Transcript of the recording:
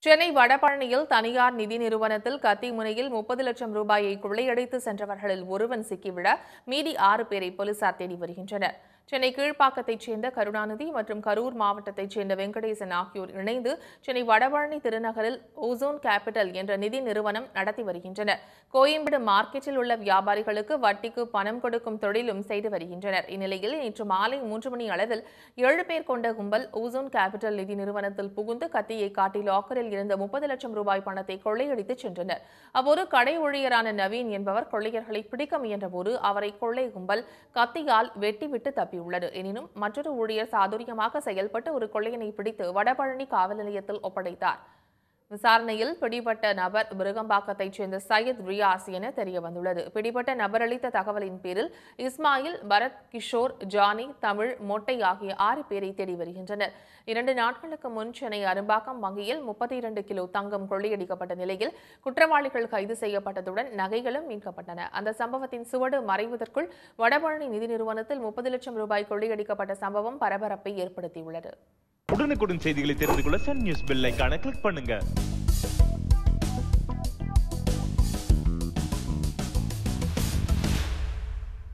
சென்னை வடபழனியில் தனியார் நிதி நிறுவனத்தில் கத்தி முனையில் முப்பது லட்சம் ரூபாயை கொள்ளையடித்து சென்றவர்களில் ஒருவன் சிக்கிவிட மீதி ஆறு பேரை போலீசார் தேடி வருகின்றனர் சென்னை கீழ்ப்பாக்கத்தைச் சேர்ந்த கருணாநிதி மற்றும் கரூர் மாவட்டத்தைச் சேர்ந்த வெங்கடேசன் ஆகியோர் இணைந்து சென்னை வடபழனி திருநகரில் ஓசோன் கேபிட்டல் என்ற நிதி நிறுவனம் நடத்தி வருகின்றனர் கோயம்பேடு மார்க்கெட்டில் உள்ள வியாபாரிகளுக்கு வட்டிக்கு பணம் கொடுக்கும் தொழிலும் செய்து வருகின்றனர் இந்நிலையில் நேற்று மாலை மூன்று மணி அளவில் ஏழு பேர் கொண்ட கும்பல் ஓசோன் கேபிட்டல் நிதி நிறுவனத்தில் புகுந்து கத்தியை காட்டி லாக்கரில் இருந்த முப்பது லட்சம் ரூபாய் பணத்தை கொள்ளையடித்து சென்றனர் அப்போது கடை ஊழியரான நவீன் என்பவர் கொள்ளையர்களை பிடிக்க முயன்றபோது அவரை கொள்ளை கும்பல் கத்தியால் வெட்டிவிட்டு தப்பியுள்ளது எனினும் மற்றொரு ஊழியர் சாதுரியமாக செயல்பட்டு ஒரு கொள்ளையனை பிடித்து வடபழனி காவல் நிலையத்தில் ஒப்படைத்தார் விசாரணையில் பிடிபட்ட நபர் மிருகம்பாக்கத்தைச் சேர்ந்த சையத் ரியாஸ் என தெரிய வந்துள்ளது பிடிபட்ட நபர் அளித்த தகவலின் பேரில் இஸ்மாயில் பரத் கிஷோர் ஜானி தமிழ் மொட்டை ஆகிய ஆறு பேரை தேடி வருகின்றனர் இரண்டு நாட்களுக்கு முன் சென்னை அரும்பாக்கம் வங்கியில் முப்பத்தி இரண்டு கிலோ தங்கம் கொள்ளையடிக்கப்பட்ட நிலையில் குற்றவாளிகள் கைது செய்யப்பட்டதுடன் நகைகளும் மீட்கப்பட்டன அந்த சம்பவத்தின் சுவடு மறைவதற்குள் வடபழனி நிதி நிறுவனத்தில் முப்பது லட்சம் ரூபாய் கொள்ளையடிக்கப்பட்ட சம்பவம் பரபரப்பை ஏற்படுத்தியுள்ளது உடனுக்குடன் செய்திகளை தெரிந்து கொள்ள சன் நியூஸ் பெல் ஐகானை கிளிக் பண்ணுங்க